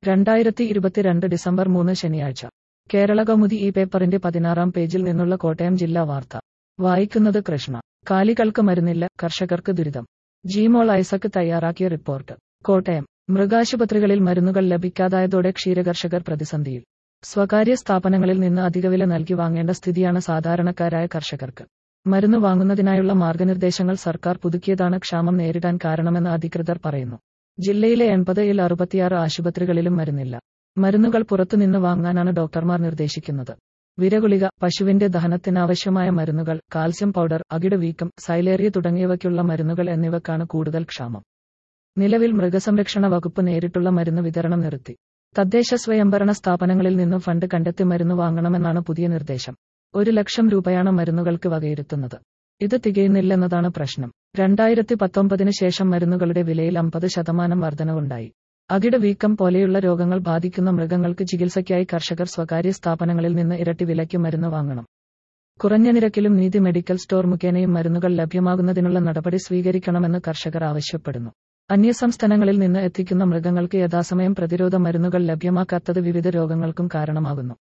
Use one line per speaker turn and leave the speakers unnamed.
രണ്ടായിരത്തി ഇരുപത്തിരണ്ട് ഡിസംബർ മൂന്ന് ശനിയാഴ്ച കേരള കൗമുദി ഈ പേപ്പറിന്റെ പതിനാറാം പേജിൽ നിന്നുള്ള കോട്ടയം ജില്ലാ വാർത്ത വായിക്കുന്നത് കൃഷ്ണ കാലികൾക്ക് മരുന്നില്ല കർഷകർക്ക് ദുരിതം ജിമോൾ ഐസക് തയ്യാറാക്കിയ റിപ്പോർട്ട് കോട്ടയം മൃഗാശുപത്രികളിൽ മരുന്നുകൾ ലഭിക്കാതായതോടെ ക്ഷീരകർഷകർ പ്രതിസന്ധിയിൽ സ്വകാര്യ സ്ഥാപനങ്ങളിൽ നിന്ന് അധികവില നൽകി വാങ്ങേണ്ട സ്ഥിതിയാണ് സാധാരണക്കാരായ കർഷകർക്ക് മരുന്ന് വാങ്ങുന്നതിനായുള്ള മാർഗനിർദ്ദേശങ്ങൾ സർക്കാർ പുതുക്കിയതാണ് ക്ഷാമം നേരിടാൻ കാരണമെന്ന് അധികൃതർ പറയുന്നു ജില്ലയിലെ എൺപത് ഇൽ അറുപത്തിയാറ് ആശുപത്രികളിലും മരുന്നില്ല മരുന്നുകൾ പുറത്തുനിന്ന് വാങ്ങാനാണ് ഡോക്ടർമാർ നിർദ്ദേശിക്കുന്നത് വിരഗുളിക പശുവിന്റെ ദഹനത്തിനാവശ്യമായ മരുന്നുകൾ കാൽസ്യം പൗഡർ അകിടുവീക്കം സൈലേറിയ തുടങ്ങിയവയ്ക്കുള്ള മരുന്നുകൾ എന്നിവക്കാണ് കൂടുതൽ ക്ഷാമം നിലവിൽ മൃഗസംരക്ഷണ വകുപ്പ് നേരിട്ടുള്ള മരുന്ന് വിതരണം നിർത്തി തദ്ദേശ സ്വയംഭരണ സ്ഥാപനങ്ങളിൽ നിന്നും ഫണ്ട് കണ്ടെത്തി മരുന്ന് വാങ്ങണമെന്നാണ് പുതിയ നിർദ്ദേശം ഒരു ലക്ഷം രൂപയാണ് മരുന്നുകൾക്ക് വകയിരുത്തുന്നത് ഇത് തികയുന്നില്ലെന്നതാണ് പ്രശ്നം രണ്ടായിരത്തി പത്തൊമ്പതിന് ശേഷം മരുന്നുകളുടെ വിലയിൽ അമ്പത് ശതമാനം വർധനവുണ്ടായി അകിട് വീക്കം പോലെയുള്ള രോഗങ്ങൾ ബാധിക്കുന്ന മൃഗങ്ങൾക്ക് ചികിത്സയ്ക്കായി കർഷകർ സ്വകാര്യ സ്ഥാപനങ്ങളിൽ നിന്ന് ഇരട്ടി വിലയ്ക്ക് മരുന്ന് വാങ്ങണം കുറഞ്ഞ നിരക്കിലും നീതി മെഡിക്കൽ സ്റ്റോർ മുഖേനയും മരുന്നുകൾ ലഭ്യമാകുന്നതിനുള്ള നടപടി സ്വീകരിക്കണമെന്ന് കർഷകർ ആവശ്യപ്പെടുന്നു അന്യസംസ്ഥാനങ്ങളിൽ നിന്ന് എത്തിക്കുന്ന മൃഗങ്ങൾക്ക് യഥാസമയം പ്രതിരോധ മരുന്നുകൾ ലഭ്യമാക്കാത്തത് വിവിധ രോഗങ്ങൾക്കും കാരണമാകുന്നു